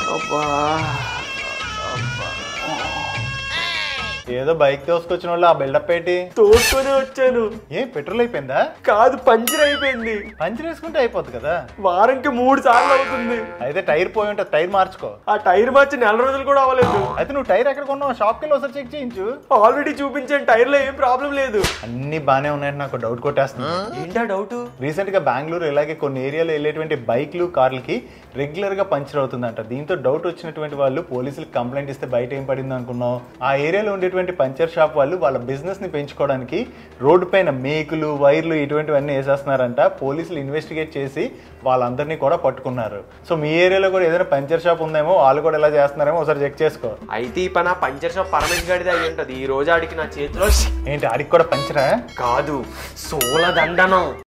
అబ్బా ఏదో బైక్ తోసుకొచ్చిన వాళ్ళు ఆ బిల్డప్ ఏంటి తోడుకొని వచ్చాను ఏ పెట్రోల్ అయిపోయిందా కాదు పంచర్ అయిపోయింది పంచర్ వేసుకుంటే అయిపోతుంది కదా వారంకి మూడు సార్లు అవుతుంది అయితే టైర్ పోయి ఉంటుంది టైర్ మార్చుకో ఆ టైర్ మార్చి నెల రోజులు కూడా అవ్వలేదు అయితే నువ్వు టైర్ ఎక్కడ కొన్నావు షాప్కి వెళ్ళి ఒకసారి చెక్ చేయించు ఆల్రెడీ చూపించాను టైర్ లో ఏం ప్రాబ్లం లేదు అన్ని బానే ఉన్నాయంటే నాకు డౌట్ కొట్టేస్తుంది ఏంటా డౌట్ రీసెంట్ గా బెంగళూరు ఇలాగే కొన్ని ఏరియాలో వెళ్ళేటువంటి బైక్లు కార్లకి రెగ్యులర్ గా పంచర్ అవుతుందంట దీంతో డౌట్ వచ్చినటువంటి వాళ్ళు పోలీసులకు కంప్లైంట్ ఇస్తే బయట ఏం పడింది అనుకున్నాం ఆ ఏరియాలో ఉండేటువంటి పంచర్ షాప్ వాళ్ళు వాళ్ళ బిజినెస్ ని పెంచుకోవడానికి రోడ్డు పైన మేకులు వైర్లు ఇటువంటివన్నీ వేసేస్తున్నారంట పోలీసులు ఇన్వెస్టిగేట్ చేసి వాళ్ళందరినీ కూడా పట్టుకున్నారు సో మీ ఏరియాలో కూడా ఏదైనా పంచర్ షాప్ ఉందేమో వాళ్ళు కూడా ఎలా చేస్తున్నారేమో ఒకసారి చెక్ చేసుకో అయితే ఈ పని ఆ పంచర్ షాప్ పరమేష్ గడిది అయి ఉంటది ఈ రోజు ఆడికి నా చేతిలో ఏంటి ఆడికి కూడా పంచరా కాదు సోల దండనం